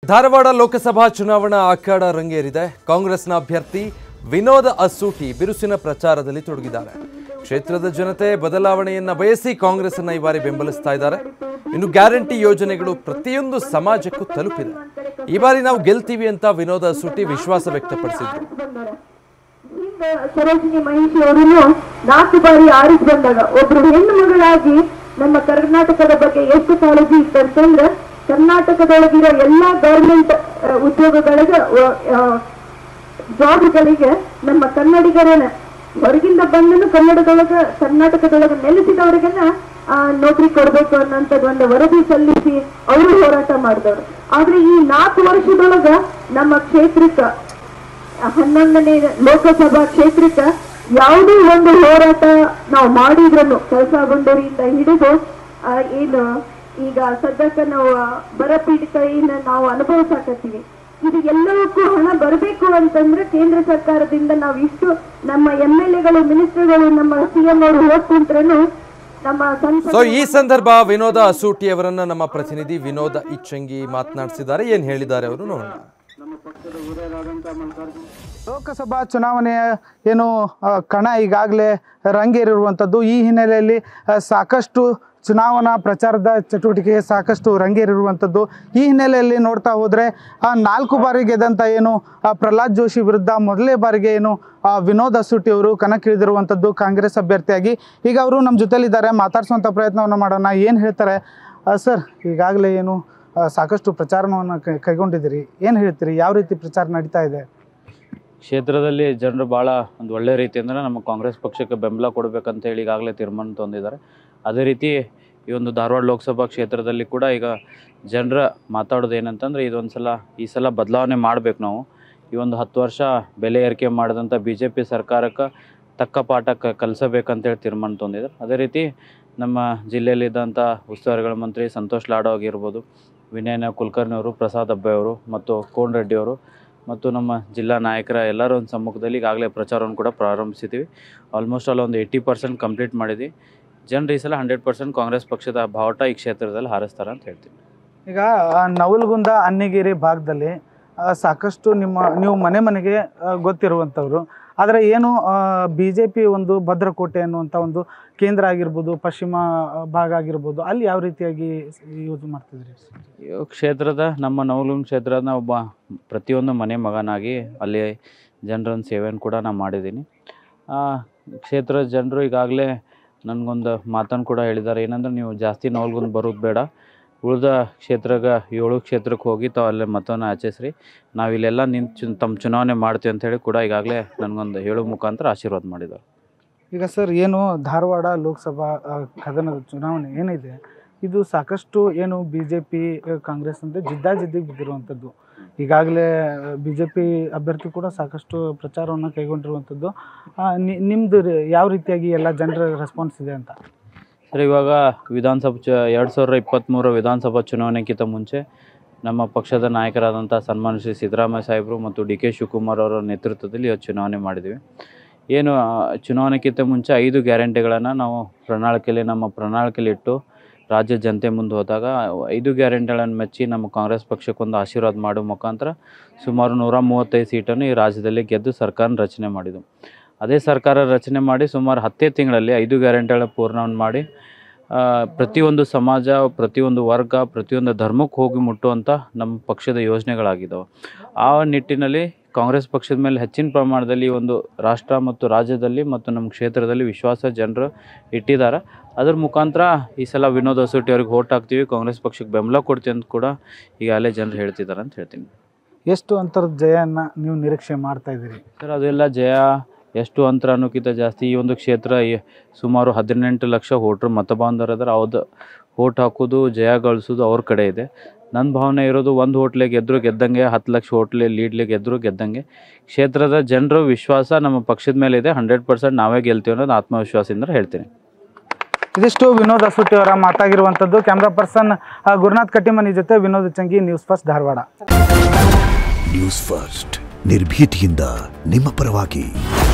ಧಾರವಾಡ ಲೋಕಸಭಾ ಚುನಾವಣಾ ಅಖಾಡ ರಂಗೇರಿದೆ ಕಾಂಗ್ರೆಸ್ನ ಅಭ್ಯರ್ಥಿ ವಿನೋದ್ ಅಸೂಟಿ ಬಿರುಸಿನ ಪ್ರಚಾರದಲ್ಲಿ ತೊಡಗಿದ್ದಾರೆ ಕ್ಷೇತ್ರದ ಜನತೆ ಬದಲಾವಣೆಯನ್ನ ಬಯಸಿ ಕಾಂಗ್ರೆಸ್ ಅನ್ನ ಈ ಬಾರಿ ಬೆಂಬಲಿಸ್ತಾ ಇದ್ದಾರೆ ಇನ್ನು ಗ್ಯಾರಂಟಿ ಯೋಜನೆಗಳು ಪ್ರತಿಯೊಂದು ಸಮಾಜಕ್ಕೂ ತಲುಪಿದೆ ಈ ಬಾರಿ ನಾವು ಗೆಲ್ತೀವಿ ಅಂತ ವಿನೋದ್ ಅಸೂಟಿ ವಿಶ್ವಾಸ ವ್ಯಕ್ತಪಡಿಸಿದ್ರು ಹಿಂದೆ ಸರೋಜಿನಿ ಮಹಿಷಿ ಅವರನ್ನು ನಾಲ್ಕು ಬಾರಿ ಆರಿಸಿ ಬಂದಾಗ ಒಬ್ರು ಹೆಣ್ಣು ಮಗಳಾಗಿ ನಮ್ಮ ಕರ್ನಾಟಕದ ಬಗ್ಗೆ ಎಷ್ಟು ಕಾಳಜಿ ಇತ್ತಂತಂದ್ರೆ ಕರ್ನಾಟಕದೊಳಗಿರೋ ಎಲ್ಲಾ ಗೌರ್ಮೆಂಟ್ ಉದ್ಯೋಗಗಳಿಗೆ ಜಾಬ್ಗಳಿಗೆ ನಮ್ಮ ಕನ್ನಡಿಗರನ್ನ ಹೊರಗಿಂದ ಬಂದನು ಕನ್ನಡದೊಳಗ ಕರ್ನಾಟಕದೊಳಗ ನೆಲೆಸಿದವರಿಗೆಲ್ಲ ಆ, ನೌಕರಿ ಕೊಡ್ಬೇಕು ಅನ್ನೋಂಥದ್ದು ಒಂದು ವರದಿ ಸಲ್ಲಿಸಿ ಅವರು ಹೋರಾಟ ಮಾಡಿದವರು ಆದ್ರೆ ಈ ನಾಲ್ಕು ವರ್ಷದೊಳಗ ನಮ್ಮ ಕ್ಷೇತ್ರಕ್ಕೆ ಹನ್ನೊಂದನೇ ಲೋಕಸಭಾ ಕ್ಷೇತ್ರಕ್ಕೆ ಯಾವುದೇ ಒಂದು ಹೋರಾಟ ನಾವು ಮಾಡಿದ್ರನ್ನು ಕೆಲಸ ಬಂದವರಿಂದ ಹಿಡಿದು ಆ, ಏನು ಈಗ ಸದ್ಯಕ್ಕೆ ನಾವು ಬರಪೀಡಿತೆಯನ್ನ ನಾವು ಅನುಭವಿಸಾಕತ್ತೀವಿ ಇದು ಎಲ್ಲವಕ್ಕೂ ಹಣ ಬರಬೇಕು ಅಂತಂದ್ರೆ ಕೇಂದ್ರ ಸರ್ಕಾರದಿಂದ ನಾವು ಇಷ್ಟು ನಮ್ಮ ಎಂ ಎಲ್ ಎಗಳು ಮಿನಿಸ್ಟರ್ಗಳು ನಮ್ಮ ಸಿಎಂ ಅವರು ಹೋಗ್ಕೊಂಡ್ರು ನಮ್ಮ ಸಂಸದ ಸೊ ಈ ಸಂದರ್ಭ ವಿನೋದ ಅಸೂಟಿ ಅವರನ್ನ ನಮ್ಮ ಪ್ರತಿನಿಧಿ ವಿನೋದ ಇಚ್ಚಂಗಿ ಮಾತನಾಡಿಸಿದ್ದಾರೆ ಏನ್ ಹೇಳಿದ್ದಾರೆ ಅವರು ನೋಡೋಣ ಲೋಕಸಭಾ ಚುನಾವಣೆಯ ಏನು ಆ, ಕಣ ಈಗಾಗಲೇ ರಂಗೇರಿರುವಂಥದ್ದು ಈ ಹಿನ್ನೆಲೆಯಲ್ಲಿ ಆ, ಸಾಕಷ್ಟು ಚುನಾವಣಾ ಪ್ರಚಾರದ ಚಟುವಟಿಕೆ ಸಾಕಷ್ಟು ರಂಗೇರಿರುವಂಥದ್ದು ಈ ಹಿನ್ನೆಲೆಯಲ್ಲಿ ನೋಡ್ತಾ ಹೋದರೆ ಆ ನಾಲ್ಕು ಬಾರಿ ಗೆದ್ದಂಥ ಏನು ಆ, ಪ್ರಹ್ಲಾದ್ ಜೋಶಿ ವಿರುದ್ಧ ಮೊದಲನೇ ಬಾರಿಗೆ ಏನು ಆ, ವಿನೋದ್ ಅಸೂಟಿ ಅವರು ಕಣಕ್ಕಿಳಿದಿರುವಂಥದ್ದು ಕಾಂಗ್ರೆಸ್ ಅಭ್ಯರ್ಥಿಯಾಗಿ ಈಗ ಅವರು ನಮ್ಮ ಜೊತೆಲಿದ್ದಾರೆ ಮಾತಾಡಿಸುವಂಥ ಪ್ರಯತ್ನವನ್ನು ಮಾಡೋಣ ಏನು ಹೇಳ್ತಾರೆ ಆ, ಸರ್ ಈಗಾಗಲೇ ಏನು ಆ, ಸಾಕಷ್ಟು ಪ್ರಚಾರವನ್ನು ಕೈ- ಕೈಗೊಂಡಿದ್ದೀರಿ ಏನು ಹೇಳ್ತೀರಿ ಯಾವ ರೀತಿ ಪ್ರಚಾರ ನಡೀತಾ ಇದೆ ಕ್ಷೇತ್ರದಲ್ಲಿ ಜನರು ಭಾಳ ಒಂದು ಒಳ್ಳೆ ರೀತಿಯಿಂದ ನಮ್ಮ ಕಾಂಗ್ರೆಸ್ ಪಕ್ಷಕ್ಕೆ ಬೆಂಬಲ ಕೊಡಬೇಕಂತ ಹೇಳಿ ಈಗಾಗಲೇ ತೀರ್ಮಾನ ತಂದಿದ್ದಾರೆ ಅದೇ ರೀತಿ ಈ ಒಂದು ಧಾರವಾಡ ಲೋಕಸಭಾ ಕ್ಷೇತ್ರದಲ್ಲಿ ಕೂಡ ಈಗ ಜನರ ಮಾತಾಡೋದು ಏನಂತಂದರೆ ಇದೊಂದು ಸಲ ಈ ಸಲ ಬದಲಾವಣೆ ಮಾಡಬೇಕು ನಾವು ಈ ಒಂದು ಹತ್ತು ವರ್ಷ ಬೆಲೆ ಏರಿಕೆ ಮಾಡಿದಂಥ ಬಿ ಜೆ ಪಿ ಸರ್ಕಾರಕ್ಕೆ ತಕ್ಕ ಪಾಠ ಕ ಕಲಿಸಬೇಕಂತೇಳಿ ತೀರ್ಮಾನ ತಂದಿದ್ದಾರೆ ಅದೇ ರೀತಿ ನಮ್ಮ ಜಿಲ್ಲೆಯಲ್ಲಿದ್ದಂಥ ಉಸ್ತುವಾರಿಗಳ ಮಂತ್ರಿ ಸಂತೋಷ್ ಲಾಡೋ ಆಗಿರ್ಬೋದು ವಿನಯನ ಕುಲಕರ್ಣಿ ಅವರು ಪ್ರಸಾದ್ ಅಬ್ಬೆ ಅವರು ಮತ್ತು ಕೋನ್ ರೆಡ್ಡಿ ಅವರು ಮತ್ತು ನಮ್ಮ ಜಿಲ್ಲಾ ನಾಯಕರ ಎಲ್ಲರ ಒಂದು ಸಮ್ಮುಖದಲ್ಲಿ ಈಗಾಗಲೇ ಪ್ರಚಾರವನ್ನು ಕೂಡ ಪ್ರಾರಂಭಿಸಿದ್ದೀವಿ ಆಲ್ಮೋಸ್ಟ್ ಆಲ್ ಒಂದು ಏಯ್ಟಿ ಪರ್ಸೆಂಟ್ ಕಂಪ್ಲೀಟ್ ಮಾಡಿದ್ವಿ ಜನರು ಈ ಸಲ ಹಂಡ್ರೆಡ್ ಪರ್ಸೆಂಟ್ ಕಾಂಗ್ರೆಸ್ ಪಕ್ಷದ ಬಾವುಟ ಈ ಕ್ಷೇತ್ರದಲ್ಲಿ ಹಾರಿಸ್ತಾರೆ ಅಂತ ಹೇಳ್ತೀನಿ ಈಗ ಆ, ನವಲಗುಂದ ಅನ್ನಿಗಿರಿ ಭಾಗದಲ್ಲಿ ಆ, ಸಾಕಷ್ಟು ನಿಮ್ಮ ನೀವು ಮನೆ ಮನೆಗೆ ಆ, ಗೊತ್ತಿರುವಂಥವ್ರು ಆದರೆ ಏನು ಬಿ ಜೆ ಪಿ ಒಂದು ಭದ್ರಕೋಟೆ ಅನ್ನುವಂಥ ಒಂದು ಕೇಂದ್ರ ಆಗಿರ್ಬೋದು ಪಶ್ಚಿಮ ಆ, ಭಾಗ ಆಗಿರ್ಬೋದು ಅಲ್ಲಿ ಯಾವ ರೀತಿಯಾಗಿ ಯೂಸ್ ಮಾಡ್ತಿದ್ರಿ ಈ ಕ್ಷೇತ್ರದ ನಮ್ಮ ನವಲುಂಗ್ ಕ್ಷೇತ್ರದ ಒಬ್ಬ ಪ್ರತಿಯೊಂದು ಮನೆ ಮಗನಾಗಿ ಅಲ್ಲಿ ಜನರ ಒಂದು ಸೇವೆಯನ್ನು ಕೂಡ ನಾನು ಮಾಡಿದ್ದೀನಿ ಆ, ಕ್ಷೇತ್ರದ ಜನರು ಈಗಾಗಲೇ ನನಗೊಂದು ಮಾತನ್ನು ಕೂಡ ಹೇಳಿದ್ದಾರೆ ಏನಂದ್ರೆ ನೀವು ಜಾಸ್ತಿ ನವಲ್ಗುಂದ್ ಬರೋದು ಬೇಡ ಉಳಿದ ಕ್ಷೇತ್ರಗ ಏಳು ಕ್ಷೇತ್ರಕ್ಕೆ ಹೋಗಿ ತಾವು ಅಲ್ಲೇ ಮತವನ್ನು ಆಚರಿಸ್ರಿ ನಾವು ಇಲ್ಲೆಲ್ಲ ನಿಂತು ಚು ತಮ್ಮ ಚುನಾವಣೆ ಮಾಡ್ತೀವಿ ಅಂತ ಹೇಳಿ ಕೂಡ ಈಗಾಗಲೇ ನನಗೊಂದು ಹೇಳೋ ಮುಖಾಂತರ ಆಶೀರ್ವಾದ ಮಾಡಿದ್ದಾರೆ ಈಗ ಸರ್ ಏನು ಧಾರವಾಡ ಲೋಕಸಭಾ ಆ, ಕದನದ ಚುನಾವಣೆ ಏನಿದೆ ಇದು ಸಾಕಷ್ಟು ಏನು ಬಿ ಜೆ ಪಿ ಕಾಂಗ್ರೆಸ್ ಅಂತ ಜಿದ್ದಾಜಿದ್ದಿಗೆ ಬಿದ್ದಿರುವಂಥದ್ದು ಈಗಾಗಲೇ ಬಿ ಜೆ ಪಿ ಅಭ್ಯರ್ಥಿ ಕೂಡ ಸಾಕಷ್ಟು ಪ್ರಚಾರವನ್ನು ಕೈಗೊಂಡಿರುವಂಥದ್ದು ಆ, ನಿ- ನಿಮ್ದು ರಿ- ಯಾವ ರೀತಿಯಾಗಿ ಎಲ್ಲ ಜನರ ರೆಸ್ಪಾನ್ಸ್ ಇದೆ ಅಂತ ಸರ್ ಇವಾಗ ವಿಧಾನಸಭಾ ಚ ಎರಡು ಸಾವಿರದ ಇಪ್ಪತ್ತ್ಮೂರ ವಿಧಾನಸಭಾ ಚುನಾವಣೆಗಿಂತ ಮುಂಚೆ ನಮ್ಮ ಪಕ್ಷದ ನಾಯಕರಾದಂಥ ಸನ್ಮಾನ್ಯ ಶ್ರೀ ಸಿದ್ದರಾಮಯ್ಯ ಸಾಹೇಬರು ಮತ್ತು ಡಿ ಕೆ ಶಿವಕುಮಾರ್ ಅವರ ನೇತೃತ್ವದಲ್ಲಿ ಇವತ್ತು ಚುನಾವಣೆ ಮಾಡಿದ್ದೀವಿ ಏನು ಆ, ಚುನಾವಣೆಗಿಂತ ಮುಂಚೆ ಐದು ಗ್ಯಾರಂಟಿಗಳನ್ನು ನಾವು ಪ್ರಣಾಳಿಕೆಯಲ್ಲಿ ನಮ್ಮ ಪ್ರಣಾಳಿಕೆಯಲ್ಲಿ ಇಟ್ಟು ರಾಜ್ಯ ಜನತೆ ಮುಂದೆ ಹೋದಾಗ ಐದು ಗ್ಯಾರಂಟಿಗಳನ್ನು ಮೆಚ್ಚಿ ನಮ್ಮ ಕಾಂಗ್ರೆಸ್ ಪಕ್ಷಕ್ಕೊಂದು ಆಶೀರ್ವಾದ ಮಾಡೋ ಮುಖಾಂತರ ಸುಮಾರು ನೂರ ಮೂವತ್ತೈದು ಸೀಟನ್ನು ಈ ರಾಜ್ಯದಲ್ಲಿ ಗೆದ್ದು ಸರ್ಕಾರ ರಚನೆ ಮಾಡಿದ್ದು ಅದೇ ಸರ್ಕಾರ ರಚನೆ ಮಾಡಿ ಸುಮಾರು ಹತ್ತೇ ತಿಂಗಳಲ್ಲಿ ಐದು ಗ್ಯಾರಂಟಿಗಳ ಪೂರ್ಣವನ್ನು ಮಾಡಿ ಆ, ಪ್ರತಿಯೊಂದು ಸಮಾಜ ಪ್ರತಿಯೊಂದು ವರ್ಗ ಪ್ರತಿಯೊಂದು ಧರ್ಮಕ್ಕೆ ಹೋಗಿ ಮುಟ್ಟುವಂಥ ನಮ್ಮ ಪಕ್ಷದ ಯೋಜನೆಗಳಾಗಿದ್ದಾವೆ ಆ ನಿಟ್ಟಿನಲ್ಲಿ ಕಾಂಗ್ರೆಸ್ ಪಕ್ಷದ ಮೇಲೆ ಹೆಚ್ಚಿನ ಪ್ರಮಾಣದಲ್ಲಿ ಒಂದು ರಾಷ್ಟ್ರ ಮತ್ತು ರಾಜ್ಯದಲ್ಲಿ ಮತ್ತು ನಮ್ಮ ಕ್ಷೇತ್ರದಲ್ಲಿ ವಿಶ್ವಾಸ ಜನರು ಇಟ್ಟಿದ್ದಾರೆ ಅದ್ರ ಮುಖಾಂತರ ಈ ಸಲ ವಿನೋದ್ ಅಸೂಟಿ ಅವ್ರಿಗೆ ಓಟ್ ಹಾಕ್ತೀವಿ ಕಾಂಗ್ರೆಸ್ ಪಕ್ಷಕ್ಕೆ ಬೆಂಬಲ ಕೊಡ್ತೀವಿ ಅಂತ ಕೂಡ ಈಗಾಗಲೇ ಜನರು ಹೇಳ್ತಿದ್ದಾರೆ ಅಂತ ಹೇಳ್ತೀನಿ ಎಷ್ಟು ಅಂತರದ ಜಯನ ನೀವು ನಿರೀಕ್ಷೆ ಮಾಡ್ತಾ ಇದ್ದೀರಿ ಸರ್ ಅದೆಲ್ಲ ಜಯ ಎಷ್ಟು ಅಂತರ ಅನ್ನೋಕ್ಕಿಂತ ಜಾಸ್ತಿ ಈ ಒಂದು ಕ್ಷೇತ್ರ ಈ- ಸುಮಾರು ಹದಿನೆಂಟು ಲಕ್ಷ ವೋಟ್ರ್ ಮತಬಾಂಧವರು ಅದಾರ ಅವ್ದು ಓಟ್ ಹಾಕೋದು ಜಯ ಗಳಿಸೋದು ಅವ್ರ ಕಡೆ ಇದೆ ನನ್ನ ಭಾವನೆ ಇರೋದು ಒಂದು ಹೋಟ್ಲೆ ಗೆದ್ದರು ಗೆದ್ದಂಗೆ ಹತ್ತು ಲಕ್ಷ ಹೋಟ್ಲೆ ಲೀಡ್ಲೆ ಗೆದ್ದರು ಗೆದ್ದಂಗೆ ಕ್ಷೇತ್ರದ ಜನರು ವಿಶ್ವಾಸ ನಮ್ಮ ಪಕ್ಷದ ಮೇಲೆ ಇದೆ ಹಂಡ್ರೆಡ್ ಪರ್ಸೆಂಟ್ ನಾವೇ ಗೆಲ್ತೀವಿ ಅನ್ನೋದು ಆತ್ಮವಿಶ್ವಾಸದಿಂದ ಹೇಳ್ತೀನಿ ಇದಿಷ್ಟು ವಿನೋದ್ ಅಸೂಟಿ ಅವರ ಮಾತಾಗಿರುವಂಥದ್ದು ಕ್ಯಾಮ್ರಾ ಪರ್ಸನ್ ಆ, ಗುರುನಾಥ್ ಕಟ್ಟಿಮನಿ ಜೊತೆ Vinod Changi news first Dharwad news first ನಿರ್ಭೀತಿಯಿಂದ ನಿಮ್ಮ ಪರವಾಗಿ